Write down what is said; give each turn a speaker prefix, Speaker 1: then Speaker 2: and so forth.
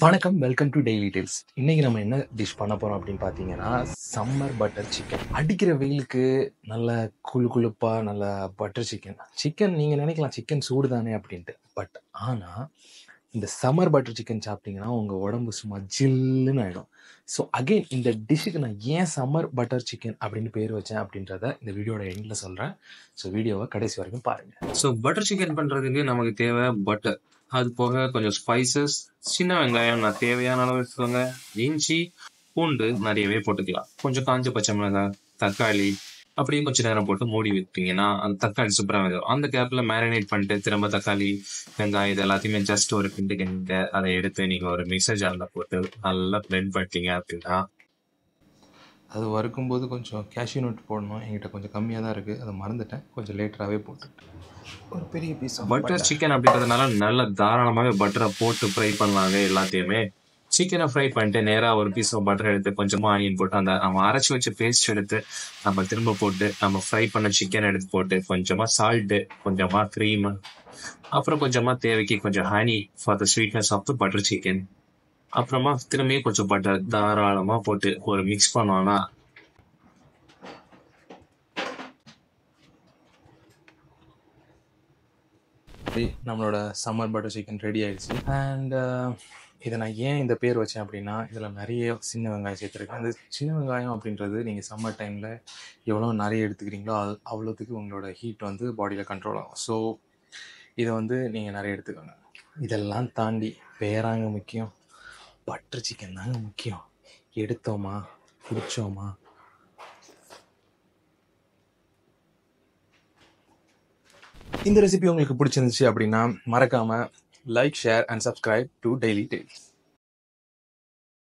Speaker 1: வணக்கம் welcome to daily tales இன்னைக்கு நம்ம என்ன டிஷ் பண்ண போறோம் அப்படின்னு பார்த்தீங்கன்னா சம்மர் பட்டர் சிக்கன் அடிக்கிற வெயிலுக்கு நல்ல குழு குழுப்பா நல்ல பட்டர் சிக்கன் சிக்கன் நீங்க நினைக்கலாம் சிக்கன் சூடு தானே அப்படின்ட்டு பட் ஆனா இந்த சம்மர் பட்டர் சிக்கன் சாப்பிட்டீங்கன்னா உங்க உடம்பு சும்மா ஜில்லுன்னு ஆயிடும் ஸோ அகைன் இந்த டிஷ்ஷுக்கு நான் ஏன் சம்மர் பட்டர் சிக்கன் அப்படின்னு பேர் வச்சேன் அப்படின்றத இந்த வீடியோட எண்டில் சொல்றேன் ஸோ வீடியோவை கடைசி வரைக்கும் பாருங்க
Speaker 2: ஸோ பட்டர் சிக்கன் பண்றதுக்கு நமக்கு தேவை பட்டர் அது போக கொஞ்சம் ஸ்பைசஸ் சின்ன வெங்காயம் நான் தேவையான அளவு எடுத்துக்கோங்க இஞ்சி பூண்டு நிறையவே போட்டுக்கலாம் கொஞ்சம் காஞ்ச பச்சை மிளகாய் தக்காளி அப்படியே கொஞ்ச நேரம் போட்டு மூடி விட்டீங்கன்னா அந்த தக்காளி சூப்பராக வரும் அந்த கேப்ல மேரினேட் பண்ணிட்டு திரும்ப தக்காளி வெங்காயம் இது எல்லாத்தையுமே ஜஸ்ட் ஒரு கிண்டு கிண்டு அதை எடுத்து நீங்க ஒரு மிக்சர் ஜார்ல போட்டு நல்லா பிளெண்ட் பண்ணிட்டீங்க அப்படின்னா
Speaker 1: அது வறுக்கும்போது கொஞ்சம் கேஷ்யூ நட் போடணும் என்கிட்ட கொஞ்சம் கம்மியாக தான் இருக்குது அதை மறந்துட்டேன் கொஞ்சம் லேட்டராகவே போட்டுட்டேன் ஒரு பெரிய பீஸ்
Speaker 2: பட்டர் சிக்கன் அப்படின்றதுனால நல்ல தாராளமாகவே பட்டரை போட்டு ஃப்ரை பண்ணலாங்க எல்லாத்தையுமே சிக்கனை ஃப்ரை பண்ணிட்டு நேராக ஒரு பீஸ் ஆஃப் பட்டர் எடுத்து கொஞ்சமாக ஆனியன் போட்டு அந்த நம்ம அரைச்சி வச்ச பேஸ்ட் எடுத்து நம்ம திரும்ப போட்டு நம்ம ஃப்ரை பண்ண சிக்கன் எடுத்து போட்டு கொஞ்சமாக சால்ட்டு கொஞ்சமாக க்ரீம் அப்புறம் கொஞ்சமாக தேவைக்கு கொஞ்சம் honey for the sweetness of the butter chicken அப்புறமா திரும்பியும் கொஞ்சம் பட்டர் தாராளமாக போட்டு ஒரு மிக்ஸ் பண்ணோம்னா
Speaker 1: நம்மளோட சம்மர் பட்டர் சிக்கன் ரெடி ஆயிடுச்சு அண்ட் இதை நான் ஏன் இந்த பேர் வச்சேன் அப்படின்னா இதில் நிறைய சின்ன வெங்காயம் சேர்த்துருக்கேன் அந்த சின்ன வெங்காயம் அப்படின்றது நீங்கள் சம்மர் டைமில் எவ்வளோ நிறைய எடுத்துக்கிறீங்களோ அது அவ்வளோத்துக்கு உங்களோட ஹீட் வந்து பாடியில் கண்ட்ரோல் ஆகும் ஸோ இதை வந்து நீங்கள் நிறைய எடுத்துக்கோங்க இதெல்லாம் தாண்டி பேராங்க முக்கியம் பட்டர் சிக்கன் தாங்க முக்கியம் எடுத்தோமா பிடிச்சோமா இந்த ரெசிபி உங்களுக்கு பிடிச்சிருந்துச்சு அப்படின்னா மறக்காம like share and subscribe to daily tales